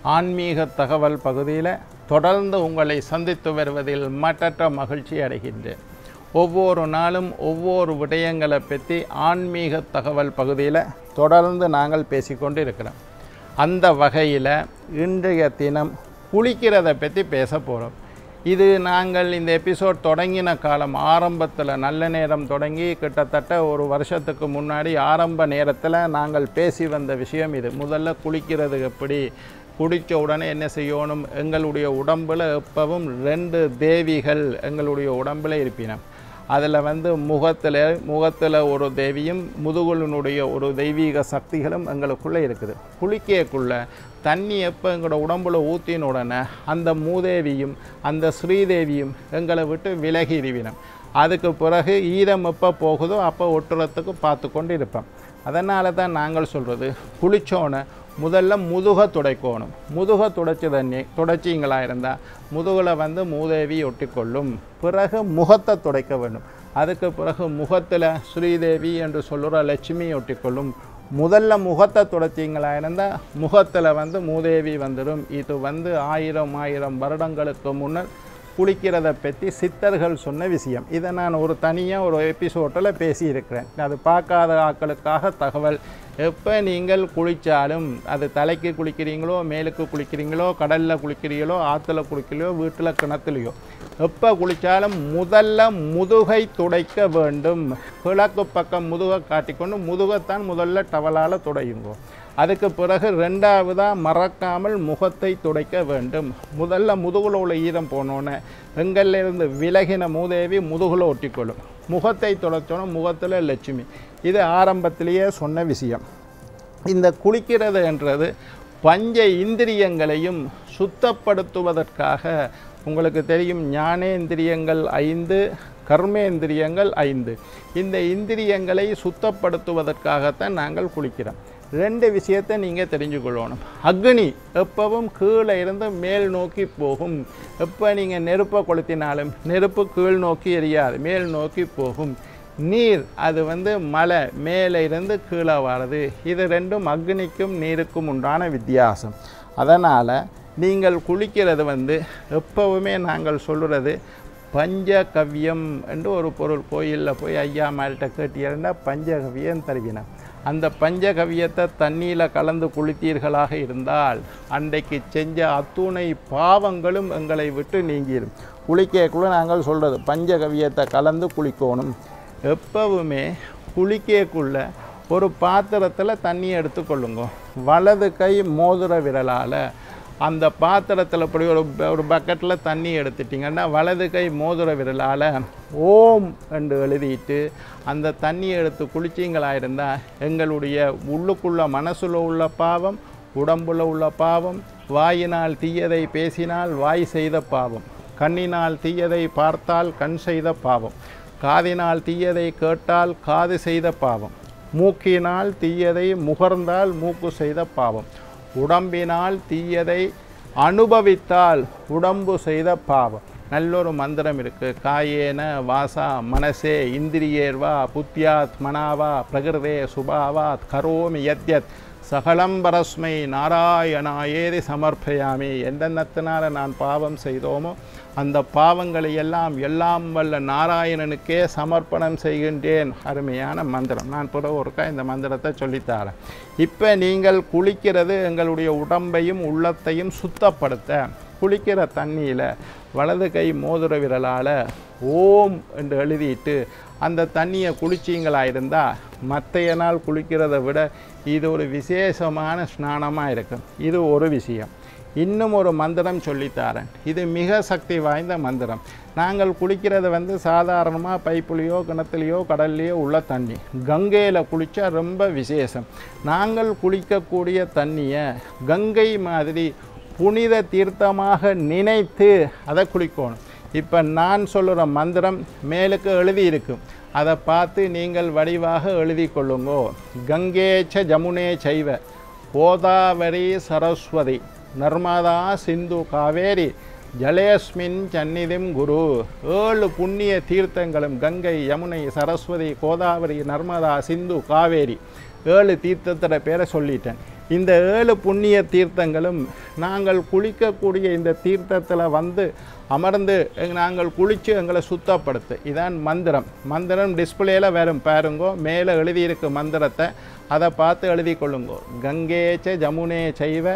ஆன்மீக தகவல் பகுதியில் தொடர்ந்து உங்களை சந்தித்து வருவதில் மற்றற்ற மகிழ்ச்சி அடைகின்றேன் ஒவ்வொரு நாளும் ஒவ்வொரு விடயங்களை பற்றி ஆன்மீக தகவல் பகுதியில் தொடர்ந்து நாங்கள் பேசிக்கொண்டு இருக்கிறோம் அந்த வகையில் இன்றைய தினம் குளிக்கிறதை பற்றி பேச போகிறோம் இது நாங்கள் இந்த எபிசோட் தொடங்கின காலம் ஆரம்பத்தில் நல்ல நேரம் தொடங்கி கிட்டத்தட்ட ஒரு வருஷத்துக்கு முன்னாடி ஆரம்ப நேரத்தில் நாங்கள் பேசி வந்த விஷயம் இது முதல்ல குளிக்கிறது எப்படி குடித்த உடனே என்ன செய்யணும் எங்களுடைய உடம்பில் எப்பவும் ரெண்டு தேவிகள் எங்களுடைய உடம்பில் இருப்பினம் அதில் வந்து முகத்தில் முகத்தில் ஒரு தேவியும் முதுகுலினுடைய ஒரு தெய்வீக சக்திகளும் எங்களுக்குள்ளே இருக்குது குளிக்கக்குள்ள தண்ணி எப்போ எங்களோட உடம்புல ஊற்றின உடனே அந்த மூதேவியும் அந்த ஸ்ரீதேவியும் எங்களை விட்டு விலகி இருவினம் அதுக்கு பிறகு ஈரம் எப்போ போகுதோ அப்போ ஒட்டுறதுக்கு பார்த்து கொண்டு இருப்போம் அதனால தான் நாங்கள் சொல்கிறது குளித்தோன்னே முதல்ல முதுக துடைக்கணும் முதுக துடைச்சி தண்ணி துடைச்சிங்களா இருந்தால் முதுகில் வந்து மூதேவி ஒட்டிக்கொள்ளும் பிறகு முகத்தை துடைக்க வேண்டும் அதுக்கு பிறகு முகத்தில் ஸ்ரீதேவி என்று சொல்லுற லட்சுமி ஒட்டிக்கொள்ளும் முதல்ல முகத்தை துடைச்சிங்களா இருந்தால் முகத்தில் வந்து மூதேவி வந்துடும் இது வந்து ஆயிரம் ஆயிரம் வருடங்களுக்கு முன்னர் குளிக்கிறத பற்றி சித்தர்கள் சொன்ன விஷயம் இதை நான் ஒரு தனியாக ஒரு எபிசோட்டில் பேசியிருக்கிறேன் அது பார்க்காத ஆட்களுக்காக தகவல் எப்போ நீங்கள் குளித்தாலும் அது தலைக்கு குளிக்கிறீங்களோ மேலுக்கு குளிக்கிறீங்களோ கடலில் குளிக்கிறீங்களோ ஆற்றுல குளிக்கிறீங்களோ வீட்டில் கிணத்துலையோ எப்போ குளித்தாலும் முதல்ல முதுகை துடைக்க வேண்டும் கிழக்கு பக்கம் முதுகை காட்டிக்கொண்டு முதுகைத்தான் முதல்ல டவலால் துடையுங்கோ அதுக்கு பிறகு ரெண்டாவதாக மறக்காமல் முகத்தை துடைக்க வேண்டும் முதல்ல முதுகுல உள்ள ஈரம் போனோன்னே எங்கள்லேருந்து விலகின மூதேவி முதுகுல ஒட்டிக்கொள்ளும் முகத்தை துடைச்சோன்னா முகத்தில் லட்சுமி இது ஆரம்பத்திலேயே சொன்ன விஷயம் இந்த குளிக்கிறது என்றது பஞ்ச இந்திரியங்களையும் சுத்தப்படுத்துவதற்காக உங்களுக்கு தெரியும் ஞானேந்திரியங்கள் ஐந்து கர்மேந்திரியங்கள் ஐந்து இந்த இந்திரியங்களை சுத்தப்படுத்துவதற்காகத்தான் நாங்கள் குளிக்கிறோம் ரெண்டு விஷயத்தை நீங்கள் தெரிஞ்சுக்கொள்ளணும் அக்னி எப்பவும் கீழே இருந்து மேல் நோக்கி போகும் எப்போ நீங்கள் நெருப்பை கொளுத்தினாலும் நெருப்பு கீழ் நோக்கி எரியாது மேல் நோக்கி போகும் நீர் அது வந்து மலை மேலே இருந்து கீழே வர்றது இது ரெண்டும் அக்னிக்கும் நீருக்கும் உண்டான வித்தியாசம் அதனால் நீங்கள் குளிக்கிறது வந்து எப்போவுமே நாங்கள் சொல்கிறது பஞ்சகவ்யம் என்று ஒரு பொருள் கோயிலில் போய் ஐயா மார்கிட்ட கேட்டீங்கன்னா பஞ்சகவியம் தருவினேன் அந்த பஞ்சகவியத்தை தண்ணியில் கலந்து குளித்தீர்களாக இருந்தால் அன்றைக்கு செஞ்ச அத்துணை பாவங்களும் எங்களை விட்டு நீங்கிடும் குளிக்கக்குள்ள நாங்கள் சொல்கிறது பஞ்சகவியத்தை கலந்து குளிக்கணும் எப்பவுமே குளிக்கக்குள்ள ஒரு பாத்திரத்தில் தண்ணி எடுத்துக்கொள்ளுங்க வலது கை மோதிர விரலால் அந்த பாத்திரத்தில் இப்படி ஒரு ஒரு பக்கெட்டில் தண்ணி எடுத்துட்டிங்கன்னா வலது கை மோதிர விரலால் ஓம் என்று எழுதிட்டு அந்த தண்ணி எடுத்து குளிச்சிங்களா இருந்தால் எங்களுடைய உள்ளுக்குள்ள மனசுல உள்ள பாவம் உடம்புல உள்ள பாவம் வாயினால் தீயதை பேசினால் வாய் செய்த பாவம் கண்ணினால் தீயதை பார்த்தால் கண் செய்த பாவம் காதினால் தீயதை கேட்டால் காது செய்த பாவம் மூக்கினால் தீயதை முகர்ந்தால் மூக்கு செய்த பாவம் உடம்பினால் தீயதை அனுபவித்தால் உடம்பு செய்த பாவம் நல்லொரு மந்திரம் இருக்குது காயேன வாசா மனசே இந்திரியேர்வா புத்தியாத் மனாவா பிரகிருதே சுபாவாத் கரோமி யத்யத் சகலம் பரஸ்மை நாராயணாயேதி சமர்ப்பயாமி எந்தென்னத்தினால நான் பாவம் செய்தோமோ அந்த பாவங்களை எல்லாம் எல்லாம் வல்ல நாராயணனுக்கே சமர்ப்பணம் செய்கின்றேன் அருமையான மந்திரம் நான் பிற ஒருக்கா இந்த மந்திரத்தை சொல்லித்தரேன் இப்போ நீங்கள் குளிக்கிறது எங்களுடைய உடம்பையும் உள்ளத்தையும் சுத்தப்படுத்த குளிக்கிற தண்ணியில் வலது கை மோதிர விரலால் ஓம் என்று எழுதிட்டு அந்த தண்ணியை குளிச்சிங்களா இருந்தால் மற்றைய நாள் குளிக்கிறத விட இது ஒரு விசேஷமான ஸ்நானமாக இருக்கும் இது ஒரு விஷயம் இன்னும் ஒரு மந்திரம் சொல்லித்தாரேன் இது மிக சக்தி வாய்ந்த மந்திரம் நாங்கள் குளிக்கிறது வந்து சாதாரணமாக பைப்புலேயோ கிணத்துலையோ கடல்லையோ உள்ள தண்ணி கங்கையில் குளித்தா ரொம்ப விசேஷம் நாங்கள் குளிக்கக்கூடிய தண்ணியை கங்கை மாதிரி புனித தீர்த்தமாக நினைத்து அதை குளிக்கணும் இப்போ நான் சொல்லுற மந்திரம் மேலுக்கு எழுதி இருக்கும் அதை பார்த்து நீங்கள் வடிவாக எழுதி கொள்ளுங்கோ கங்கேச்ச ஜமுனே சைவ கோதாவரி சரஸ்வதி நர்மதா சிந்து காவேரி ஜலேஸ்மின் சந்நிதிம் குரு ஏழு புண்ணிய தீர்த்தங்களும் கங்கை யமுனை சரஸ்வதி கோதாவரி நர்மதா சிந்து காவேரி ஏழு தீர்த்தத்தோட பேரை சொல்லிட்டேன் இந்த ஏழு புண்ணிய தீர்த்தங்களும் நாங்கள் குளிக்கக்கூடிய இந்த தீர்த்தத்தில் வந்து அமர்ந்து எங்க- நாங்கள் குளித்து எங்களை சுத்தப்படுத்து இதான் மந்திரம் மந்திரம் டிஸ்பிளேல வரும் பாருங்கோ மேலே எழுதியிருக்கு மந்திரத்தை அதை பார்த்து எழுதி கொள்ளுங்கோ கங்கேச்ச ஜமுனே செய்வ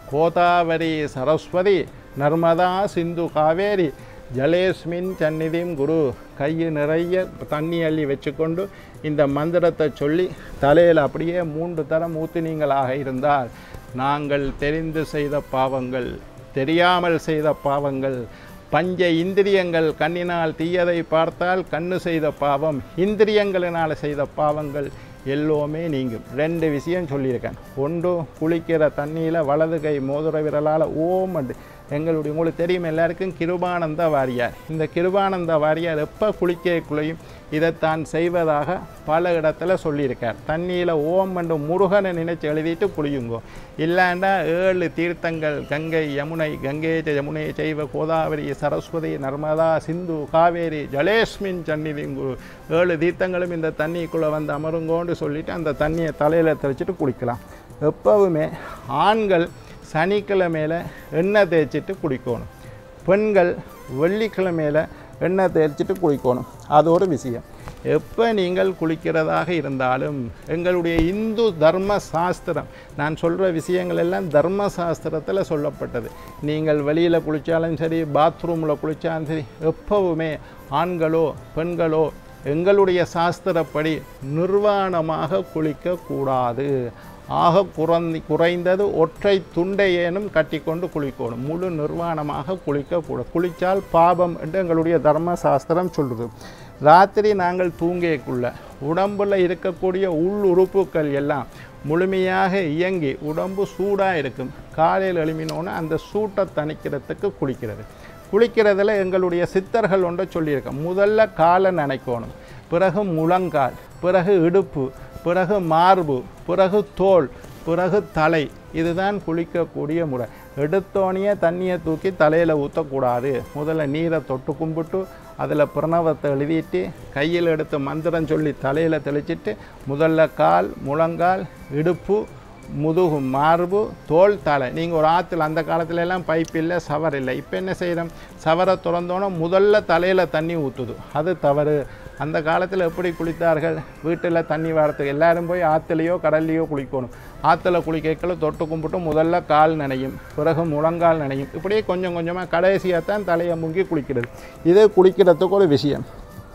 கோதாவரி சரஸ்வதி நர்மதா சிந்து காவேரி ஜலேஸ்மின் சந்நிதியும் குரு கையை நிறைய தண்ணி அள்ளி வச்சுக்கொண்டு இந்த மந்திரத்தை சொல்லி தலையில் அப்படியே மூன்று தரம் ஊற்றினீங்களாக இருந்தால் நாங்கள் தெரிந்து செய்த பாவங்கள் தெரியாமல் செய்த பாவங்கள் பஞ்ச இந்திரியங்கள் கண்ணினால் தீயதை பார்த்தால் கண்ணு செய்த பாவம் இந்திரியங்களினால் செய்த பாவங்கள் எல்லோமே நீங்கும் ரெண்டு விஷயம் சொல்லியிருக்கேன் ஒன்று குளிக்கிற தண்ணியில் வலது கை மோதிர விரலால் ஓம் அண்டு எங்களுடைய உங்களுக்கு தெரியும் எல்லாருக்கும் கிருபானந்த வாரியார் இந்த கிருபானந்த வாரியார் எப்போ குளிக்க குளியும் இதைத்தான் செய்வதாக பல இடத்துல சொல்லியிருக்கார் தண்ணியில் ஓம் அண்டு முருகனை நினைச்சு எழுதிட்டு குளியுங்கோ இல்லாண்டா ஏழு தீர்த்தங்கள் கங்கை யமுனை கங்கை ச யமுனை செய்வ கோதாவரி சரஸ்வதி நர்மதா சிந்து காவேரி ஜலேஸ்மின் சந்நிதிங்கு ஏழு தீர்த்தங்களும் இந்த தண்ணிக்குள்ளே வந்து அமருங்கோன்னு சொல்லிட்டு அந்த தண்ணியை தலையில் தெளிச்சிட்டு குளிக்கலாம் எப்பவுமே ஆண்கள் சனிக்கிழமையில் எண்ணெய் தேய்ச்சிட்டு குளிக்கணும் பெண்கள் வெள்ளிக்கிழமையில் எண்ணெய் தேய்ச்சிட்டு குளிக்கணும் அது ஒரு விஷயம் எப்போ நீங்கள் குளிக்கிறதாக இருந்தாலும் எங்களுடைய இந்து தர்ம சாஸ்திரம் நான் சொல்கிற விஷயங்கள் எல்லாம் தர்ம சாஸ்திரத்தில் சொல்லப்பட்டது நீங்கள் வெளியில் குளித்தாலும் சரி பாத்ரூமில் குளித்தாலும் சரி எப்பவுமே ஆண்களோ பெண்களோ எங்களுடைய சாஸ்திரப்படி நிர்வாணமாக குளிக்கக்கூடாது ஆக குறைந்தி குறைந்தது ஒற்றை துண்டையேனும் கட்டிக்கொண்டு குளிக்கணும் முழு நிர்வாணமாக குளிக்கக்கூடாது குளித்தால் பாபம் என்று எங்களுடைய தர்ம சாஸ்திரம் சொல்லுது ராத்திரி நாங்கள் தூங்கியக்குள்ள உடம்புல இருக்கக்கூடிய உள் உறுப்புகள் எல்லாம் முழுமையாக இயங்கி உடம்பு சூடாக இருக்கும் காலையில் எழுமினோன்னு அந்த சூட்டை தணிக்கிறதுக்கு குளிக்கிறது குளிக்கிறதுல எங்களுடைய சித்தர்கள் ஒன்றை சொல்லியிருக்கோம் முதல்ல காலை நனைக்கணும் பிறகு முழங்கால் பிறகு இடுப்பு பிறகு மார்பு பிறகு தோல் பிறகு தலை இதுதான் குளிக்கக்கூடிய முறை எடுத்தோனையே தண்ணியை தூக்கி தலையில் ஊற்றக்கூடாது முதல்ல நீரை தொட்டு கும்பிட்டு அதில் பிரணவத்தை எழுதிட்டு கையில் எடுத்து மந்திரம் சொல்லி தலையில் தெளிச்சிட்டு முதல்ல கால் முழங்கால் இடுப்பு முதுகு மார்பு தோல் தலை நீங்கள் ஒரு ஆற்றுல அந்த காலத்துல எல்லாம் பைப் இல்லை சவர் இல்லை இப்போ என்ன செய்கிறோம் சவரை திறந்தோன்னே முதல்ல தலையில் தண்ணி ஊற்றுது அது தவறு அந்த காலத்தில் எப்படி குளித்தார்கள் வீட்டில் தண்ணி வரத்துக்கு எல்லாரும் போய் ஆற்றுலையோ கடல்லையோ குளிக்கணும் ஆற்றுல குளிக்கல தொட்டு கும்பிட்டு முதல்ல கால் நனையும் பிறகு முழங்கால் நனையும் இப்படியே கொஞ்சம் கொஞ்சமாக கடைசியாக தான் தலையை முங்கி குளிக்கிறது இது குளிக்கிறதுக்கு ஒரு விஷயம்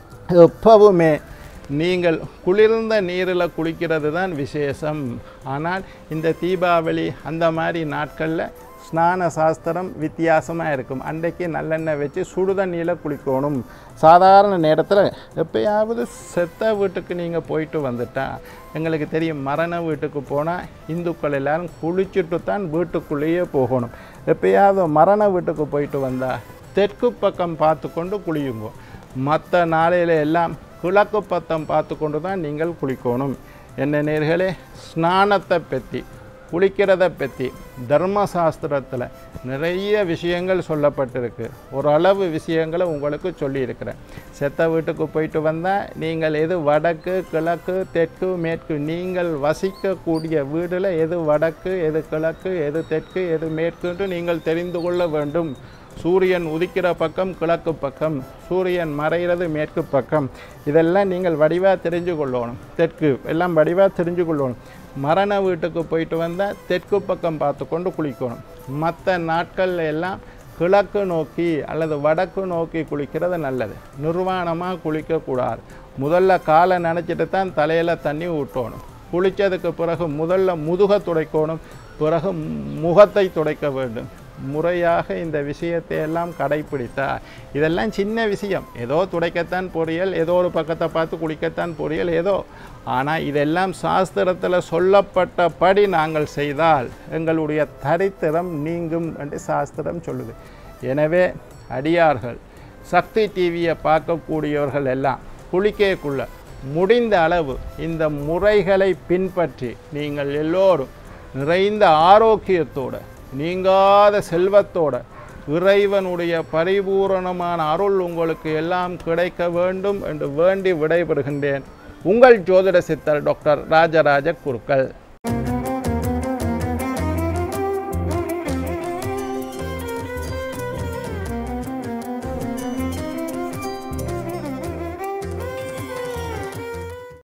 எப்பவுமே நீங்கள் குளிர்ந்த நீரில் குளிக்கிறது தான் விசேஷம் ஆனால் இந்த தீபாவளி அந்த மாதிரி நாட்களில் ஸ்நான சாஸ்திரம் வித்தியாசமாக இருக்கும் அன்றைக்கு நல்லெண்ணெய் வச்சு சுடுதண்ணியில் குளிக்கணும் சாதாரண நேரத்தில் எப்பயாவது செத்த வீட்டுக்கு நீங்கள் போயிட்டு வந்துட்டா எங்களுக்கு தெரியும் மரண வீட்டுக்கு போனால் இந்துக்கள் எல்லாரும் குளிச்சுட்டு தான் வீட்டுக்குள்ளேயே போகணும் எப்பயாவது மரண வீட்டுக்கு போயிட்டு வந்தால் தெற்கு பக்கம் பார்த்து கொண்டு குளியுங்க மற்ற நாளையில எல்லாம் கிழக்கு பத்தம் பார்த்து கொண்டு தான் நீங்கள் குளிக்கணும் என்ன நேர்களே ஸ்நானத்தை பற்றி குளிக்கிறத பற்றி தர்மசாஸ்திரத்தில் நிறைய விஷயங்கள் சொல்லப்பட்டிருக்கு ஓரளவு விஷயங்களை உங்களுக்கு சொல்லியிருக்கிறேன் செத்த வீட்டுக்கு போயிட்டு வந்தால் நீங்கள் எது வடக்கு கிழக்கு தெற்கு மேற்கு நீங்கள் வசிக்கக்கூடிய வீடில் எது வடக்கு எது கிழக்கு எது தெற்கு எது மேற்குன்று நீங்கள் தெரிந்து கொள்ள வேண்டும் சூரியன் உதிக்கிற பக்கம் கிழக்கு பக்கம் சூரியன் மறைகிறது மேற்கு பக்கம் இதெல்லாம் நீங்கள் வடிவாக தெரிஞ்சு கொள்ளணும் தெற்கு எல்லாம் வடிவாக தெரிஞ்சு கொள்ளணும் மரண வீட்டுக்கு போயிட்டு வந்தால் தெற்கு பக்கம் பார்த்து கொண்டு குளிக்கணும் மற்ற நாட்கள்ல எல்லாம் கிழக்கு நோக்கி அல்லது வடக்கு நோக்கி குளிக்கிறது நல்லது நிர்வாணமாக குளிக்கக்கூடாது முதல்ல காலை நனைச்சிட்டு தான் தலையில் தண்ணி ஊற்றணும் குளித்ததுக்கு பிறகு முதல்ல முதுகை துடைக்கணும் பிறகு முகத்தை துடைக்க வேண்டும் முறையாக இந்த விஷயத்தை எல்லாம் கடைப்பிடித்தா இதெல்லாம் சின்ன விஷயம் ஏதோ துடைக்கத்தான் பொரியல் ஏதோ ஒரு பக்கத்தை பார்த்து குளிக்கத்தான் பொரியல் ஏதோ ஆனால் இதெல்லாம் சாஸ்திரத்தில் சொல்லப்பட்டபடி நாங்கள் செய்தால் எங்களுடைய தரித்திரம் நீங்கும் என்று சாஸ்திரம் சொல்லுது எனவே அடியார்கள் சக்தி டிவியை பார்க்கக்கூடியவர்கள் எல்லாம் குளிக்கக்குள்ள முடிந்த அளவு இந்த முறைகளை பின்பற்றி நீங்கள் எல்லோரும் நிறைந்த ஆரோக்கியத்தோட நீங்காத செல்வத்தோட இறைவனுடைய பரிபூரணமான அருள் உங்களுக்கு எல்லாம் கிடைக்க வேண்டும் என்று வேண்டி விடைபெறுகின்றேன் உங்கள் ஜோதிட சித்தர் டாக்டர் ராஜராஜ குருக்கள்